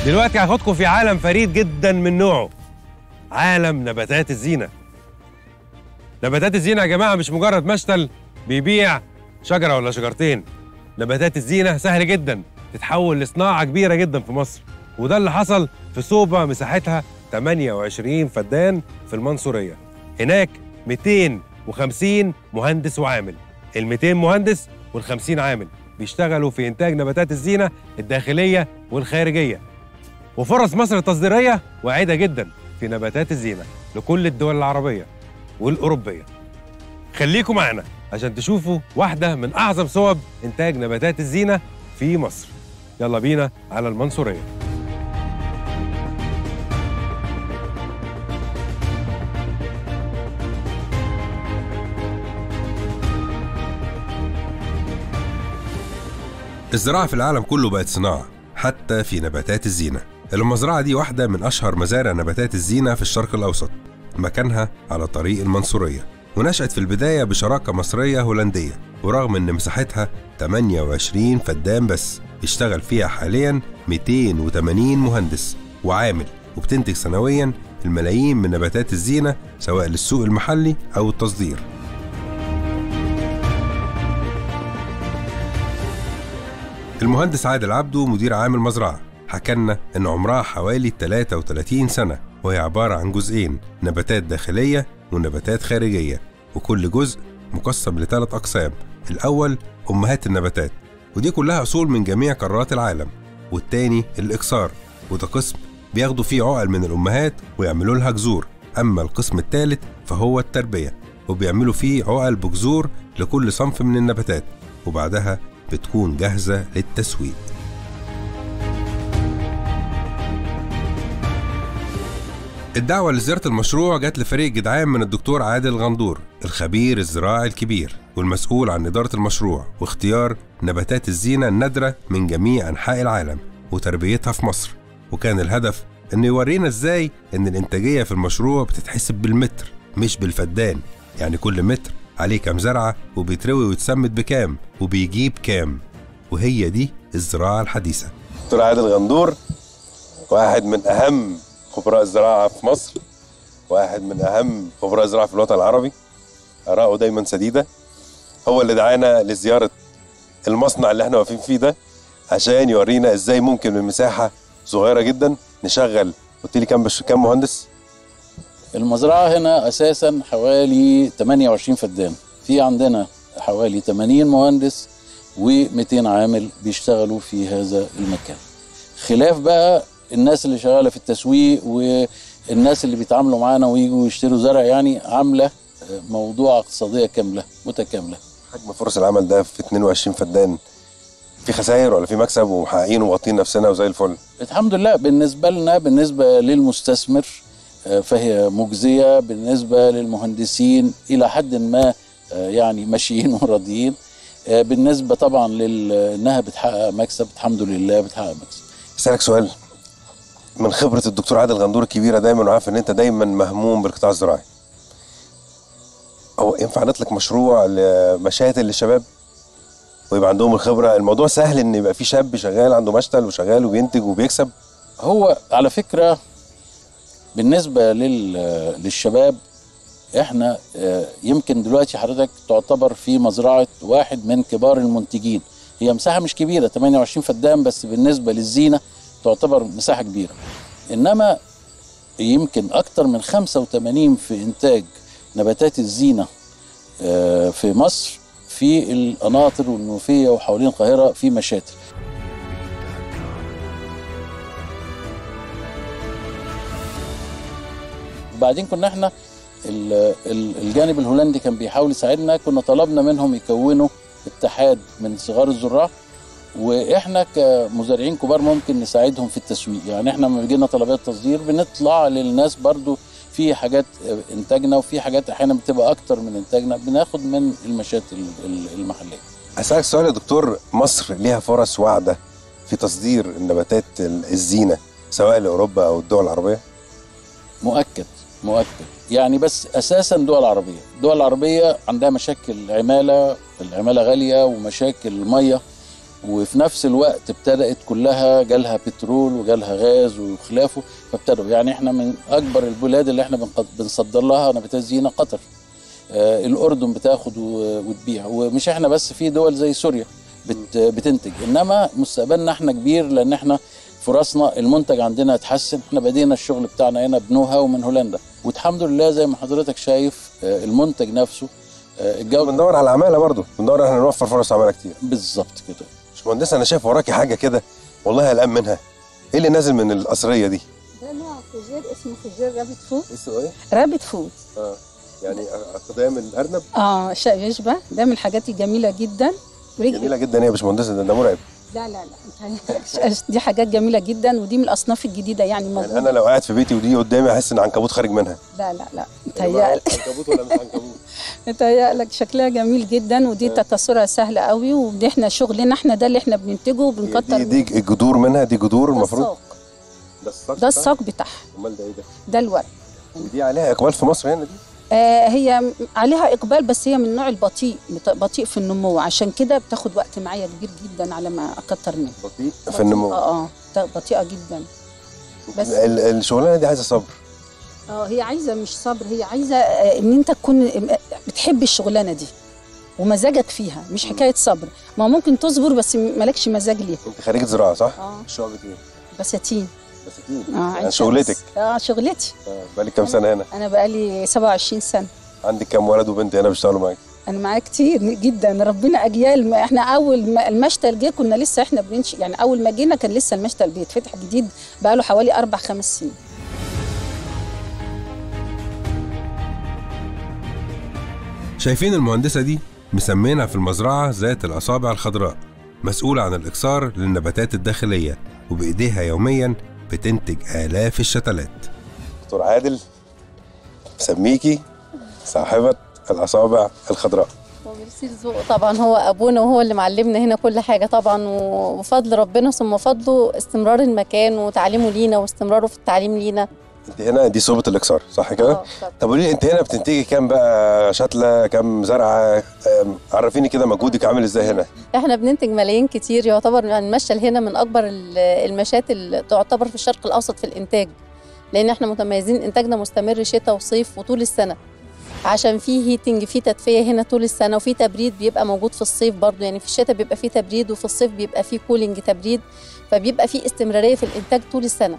دلوقتي هاخدكم في عالم فريد جدا من نوعه عالم نباتات الزينة نباتات الزينة يا جماعة مش مجرد مشتل بيبيع شجرة ولا شجرتين نباتات الزينة سهل جدا تتحول لصناعة كبيرة جدا في مصر وده اللي حصل في صوبة مساحتها 28 فدان في المنصورية هناك 250 مهندس وعامل ال 200 مهندس وال 50 عامل بيشتغلوا في إنتاج نباتات الزينة الداخلية والخارجية وفرص مصر التصديرية واعدة جدا في نباتات الزينة لكل الدول العربية والأوروبية خليكم معنا عشان تشوفوا واحدة من أعظم صوب إنتاج نباتات الزينة في مصر يلا بينا على المنصورية الزراعة في العالم كله بقت صناعة حتى في نباتات الزينة المزرعة دي واحدة من أشهر مزارع نباتات الزينة في الشرق الأوسط مكانها على طريق المنصورية ونشأت في البداية بشراكة مصرية هولندية ورغم إن مساحتها 28 فدان بس يشتغل فيها حاليا 280 مهندس وعامل وبتنتج سنويا الملايين من نباتات الزينة سواء للسوق المحلي أو التصدير المهندس عادل عبده مدير عام المزرعة حكى لنا إن عمرها حوالي 33 سنة وهي عبارة عن جزئين نباتات داخلية ونباتات خارجية وكل جزء مقسم لثلاث أقسام الأول أمهات النباتات ودي كلها أصول من جميع قارات العالم والتاني الإكسار وده قسم بياخدوا فيه عقل من الأمهات ويعملوا لها جذور أما القسم الثالث فهو التربية وبيعملوا فيه عقل بجذور لكل صنف من النباتات وبعدها بتكون جاهزة للتسويق الدعوة لزيارة المشروع جت لفريق جدعان من الدكتور عادل غندور الخبير الزراعي الكبير والمسؤول عن إدارة المشروع واختيار نباتات الزينة النادرة من جميع أنحاء العالم وتربيتها في مصر وكان الهدف إنه يورينا إزاي إن الإنتاجية في المشروع بتتحسب بالمتر مش بالفدان يعني كل متر عليه كام زرعة وبيتروي ويتسمد بكام وبيجيب كام وهي دي الزراعة الحديثة دكتور عادل غندور واحد من أهم خبراء الزراعة في مصر واحد من أهم خبراء الزراعة في الوطن العربي آراءه دايما سديدة هو اللي دعانا لزيارة المصنع اللي احنا واقفين فيه ده عشان يورينا ازاي ممكن من مساحة صغيرة جدا نشغل قلت لي كام بش... كام مهندس؟ المزرعة هنا أساسا حوالي 28 فدان في عندنا حوالي 80 مهندس و200 عامل بيشتغلوا في هذا المكان خلاف بقى الناس اللي شغالة في التسويق والناس اللي بيتعاملوا معانا ويجوا يشتروا زرع يعني عاملة موضوع اقتصادية كاملة متكاملة حجم فرص العمل ده في 22 فدان في خسائر ولا في مكسب ومحققين ومغطين نفسنا وزي الفل الحمد لله بالنسبة لنا بالنسبة للمستثمر فهي مجزية بالنسبة للمهندسين إلى حد ما يعني ماشيين وراضيين بالنسبة طبعا لأنها بتحقق مكسب الحمد لله بتحقق مكسب اسالك سؤال من خبره الدكتور عادل غندور الكبيره دايما وعارف ان انت دايما مهموم بالقطاع الزراعي هو ينفع نطلق مشروع لمشاتل للشباب ويبقى عندهم الخبره الموضوع سهل ان يبقى في شاب شغال عنده مشتل وشغال وبينتج وبيكسب هو على فكرة بالنسبة لل... للشباب احنا يمكن دلوقتي حضرتك تعتبر في مزرعة واحد من كبار المنتجين هي مساحة مش كبيرة 28 فدان بس بالنسبة للزينة تعتبر مساحة كبيرة إنما يمكن أكتر من 85 في إنتاج نباتات الزينة في مصر في القناطر والمنوفية وحوالين القاهرة في مشاتل بعدين كنا احنا الجانب الهولندي كان بيحاول يساعدنا كنا طلبنا منهم يكونوا اتحاد من صغار الزراع واحنا كمزارعين كبار ممكن نساعدهم في التسويق يعني احنا لما بيجي لنا طلبات تصدير بنطلع للناس برضو في حاجات انتاجنا وفي حاجات احيانا بتبقى اكتر من انتاجنا بناخد من المشاتل المحليه اسالك سؤال يا دكتور مصر ليها فرص واعده في تصدير النباتات الزينه سواء لاوروبا او الدول العربيه مؤكد مؤكد يعني بس اساسا دول عربيه الدول العربيه عندها مشاكل عماله العماله غاليه ومشاكل ميه وفي نفس الوقت ابتدأت كلها جالها بترول وجالها غاز وخلافه فابتدوا يعني احنا من اكبر البلاد اللي احنا بنق- بنصدر لها نباتات زينه قطر آه الاردن بتاخد و- وتبيع ومش احنا بس في دول زي سوريا بت بتنتج انما مستقبلنا احنا كبير لان احنا فرصنا المنتج عندنا اتحسن احنا بدينا الشغل بتاعنا هنا بنوها ومن هولندا والحمد لله زي ما حضرتك شايف آه، المنتج نفسه آه، الجوده بندور على عماله برضه بندور احنا نوفر فرص عماله كتير بالظبط كده مش مهندس انا شايف وراكي حاجه كده والله قلقان منها ايه اللي نازل من القصريه دي ده نوع فوجير اسمه فوجير رابت فود اسمه ايه رابت فود اه يعني اقدام الارنب اه شيء يشبه ده من الحاجات الجميله جدا ورجل جميله جدا يا باشمهندس ده, ده مرعب لا لا لا دي حاجات جميله جدا ودي من الاصناف الجديده يعني يعني موجوده انا لو قاعد في بيتي ودي قدامي احس ان عنكبوت خارج منها لا لا لا متهيألك عنكبوت ولا مش عنكبوت متهيألك شكلها جميل جدا ودي تكسرها سهل قوي ودي احنا شغلنا احنا ده اللي احنا بننتجه وبنكتر دي دي الجذور منها دي جذور ده المفروض الساق ده الساق ده الساق بتاعها امال ده ايه ده ده الورق ودي عليها اقبال في مصر هنا دي آه هي م- عليها اقبال بس هي من النوع البطيء بت- بطيء في النمو عشان كده بتاخد وقت معايا كبير جدا على ما اكتر منه بطيء في النمو اه اه ده بطيئه جدا بس ال- الشغلانه دي عايزه صبر اه هي عايزه مش صبر هي عايزه آه، ان انت تكون آه، بتحب الشغلانه دي ومزاجك فيها مش حكايه صبر ما ممكن تصبر بس م- مالكش مزاج ليها انت خريجه زراعه صح؟ اه شعبة ايه؟ بساتين بساتين اه عين يعني شمس. شغلتك اه شغلتي آه، بقالك كام سنه هنا؟ انا بقالي 27 سنه عندك كام ولد وبنت هنا بيشتغلوا معاك؟ انا معايا كتير جدا ربنا اجيال ما احنا اول ما المشتل جه كنا لسه احنا بننشئ يعني اول ما جينا كان لسه المشتل بيتفتح جديد بقى له حوالي اربع خمس سنين شايفين المهندسة دي مسمينها في المزرعة ذات الأصابع الخضراء مسؤولة عن الإكسار للنباتات الداخلية وبإيديها يوميا بتنتج آلاف الشتلات دكتور عادل سميكي صاحبة الأصابع الخضراء وميرسي لذوقه طبعا هو ابونا وهو اللي معلمنا هنا كل حاجه طبعا وفضل ربنا ثم فضله استمرار المكان وتعليمه لينا واستمراره في التعليم لينا انت هنا دي صوبة الإكسار صح كده؟ آه، طبعاً. طب قولي لي انت هنا بتنتجي كام بقى شتلة كام زرعة أم، عرفيني كده مجهودك عامل ازاي هنا احنا بننتج ملايين كتير يعتبر يعني المشتل هنا من اكبر ال- المشات اللي تعتبر في الشرق الاوسط في الانتاج لان احنا متميزين انتاجنا مستمر شتاء وصيف وطول السنه عشان في هيتنج في تدفئه هنا طول السنه وفي تبريد بيبقى موجود في الصيف برضو يعني في الشتاء بيبقى في تبريد وفي الصيف بيبقى في كولينج تبريد فبيبقى في استمراريه في الانتاج طول السنه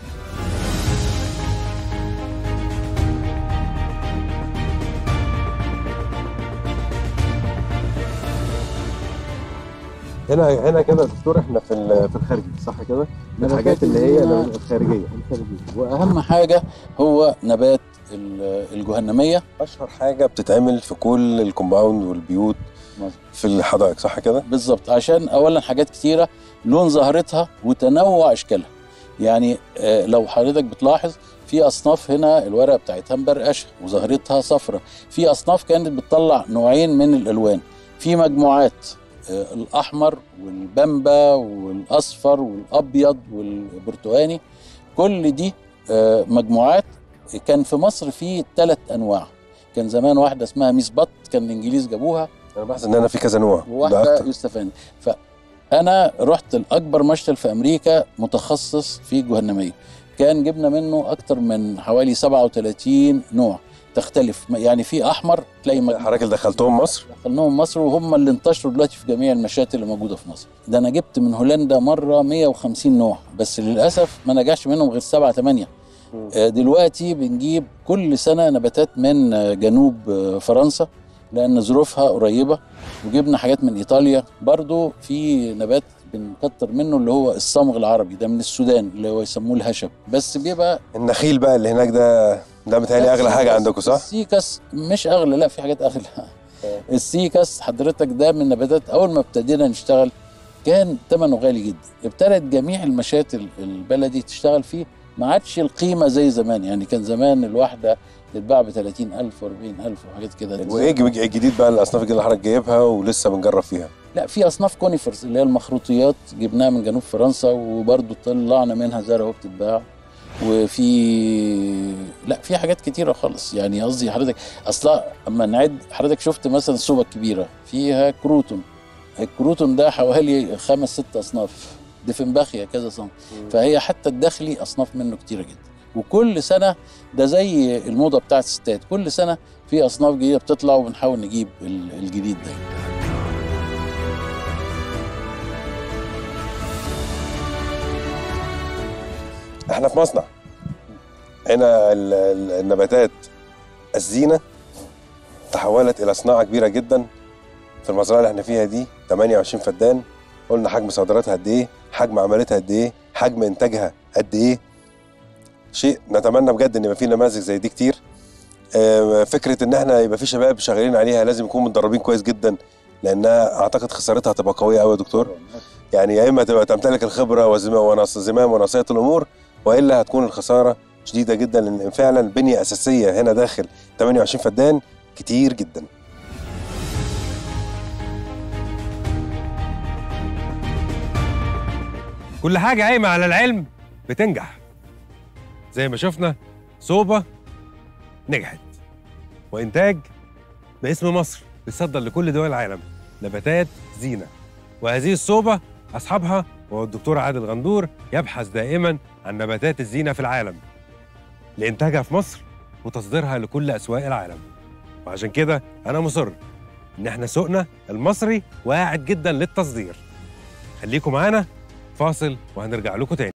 هنا هنا كده يا دكتور احنا في ال- في الخارجي صح كده؟ من الحاجات اللي هي الخارجية واهم حاجه هو نبات ال- الجهنميه اشهر حاجة بتتعمل في كل الكومباوند والبيوت مظبوط. في الحدائق صح كده؟ بالظبط عشان اولا حاجات كتيره لون زهرتها وتنوع اشكالها يعني آه، لو حضرتك بتلاحظ في اصناف هنا الورقه بتاعتها مبرقشه وزهرتها صفرة في اصناف كانت بتطلع نوعين من الالوان في مجموعات آه، الاحمر والبامبا والاصفر والابيض والبرتقاني كل دي آه، مجموعات كان في مصر في ثلاث انواع كان زمان واحده اسمها ميس بط كان الانجليز جابوها انا بحس ان انا في كذا نوع ده وواحده اكتر يوستفاني فانا رحت لاكبر مشتل في امريكا متخصص في الجهنميه كان جبنا منه اكتر من حوالي 37 نوع تختلف يعني في احمر تلاقي مجموعة حضرتك اللي دخلتهم مصر دخلناهم مصر وهم اللي انتشروا دلوقتي في جميع المشات اللي موجوده في مصر ده انا جبت من هولندا مره 150 نوع بس للاسف ما نجحش منهم غير سبعة ثمانية آه، دلوقتي بنجيب كل سنه نباتات من آه، جنوب آه، فرنسا لان ظروفها قريبه وجبنا حاجات من ايطاليا برضو في نبات بنكتر منه اللي هو الصمغ العربي ده من السودان اللي هو يسموه الهشب بس بيبقى النخيل بقى اللي هناك ده ده متهيألي اغلى حاجة عندكم صح؟ السيكس مش اغلى لا في حاجات اغلى السيكس حضرتك ده من النباتات اول ما ابتدينا نشتغل كان ثمنه غالي جدا ابتدت جميع المشات ال- البلدي تشتغل فيه ما عادش القيمه زي زمان يعني كان زمان الواحده تتباع ب 30000 و40000 وحاجات كده وايه الج- الجديد بقى الاصناف الجديدة اللي حضرتك جايبها ولسه بنجرب فيها لا في اصناف كونيفرز اللي هي المخروطيات جبناها من جنوب فرنسا وبرضو طلعنا منها زرع وبتتباع وفي لا في حاجات كتيره خالص يعني قصدي حضرتك اصلا اما نعد حضرتك شفت مثلا الصوبه الكبيره فيها كروتون الكروتون ده حوالي خمس ست اصناف ديفنباخيا كذا صنف فهي حتى الداخلي اصناف منه كتيره جدا وكل سنه ده زي الموضه بتاعت الستات كل سنه في اصناف جديده بتطلع وبنحاول نجيب ال- الجديد ده احنا في مصنع هنا ال- ال- النباتات الزينة تحولت إلى صناعة كبيرة جدا في المزرعة اللي احنا فيها دي 28 فدان قلنا حجم صادراتها قد ايه حجم عملتها قد ايه حجم انتاجها قد ايه شيء نتمنى بجد ان يبقى في نماذج زي دي كتير آه، فكرة ان احنا يبقى في شباب شغالين عليها لازم يكونوا متدربين كويس جدا لانها اعتقد خسارتها هتبقى قوية قوي يا دكتور يعني يا اما تبقى تمتلك الخبره وزمام ونص زمام ونصيه الامور والا هتكون الخساره شديده جدا لان فعلا بنيه اساسيه هنا داخل 28 فدان كتير جدا كل حاجه قايمه على العلم بتنجح زي ما شفنا صوبه نجحت وانتاج باسم مصر بيصدر لكل دول العالم نباتات زينه وهذه الصوبة أصحابها وهو الدكتور عادل غندور يبحث دائما عن نباتات الزينة في العالم لإنتاجها في مصر وتصديرها لكل أسواق العالم وعشان كده أنا مصر إن إحنا سوقنا المصري واعد جدا للتصدير خليكم معانا فاصل وهنرجع لكم تاني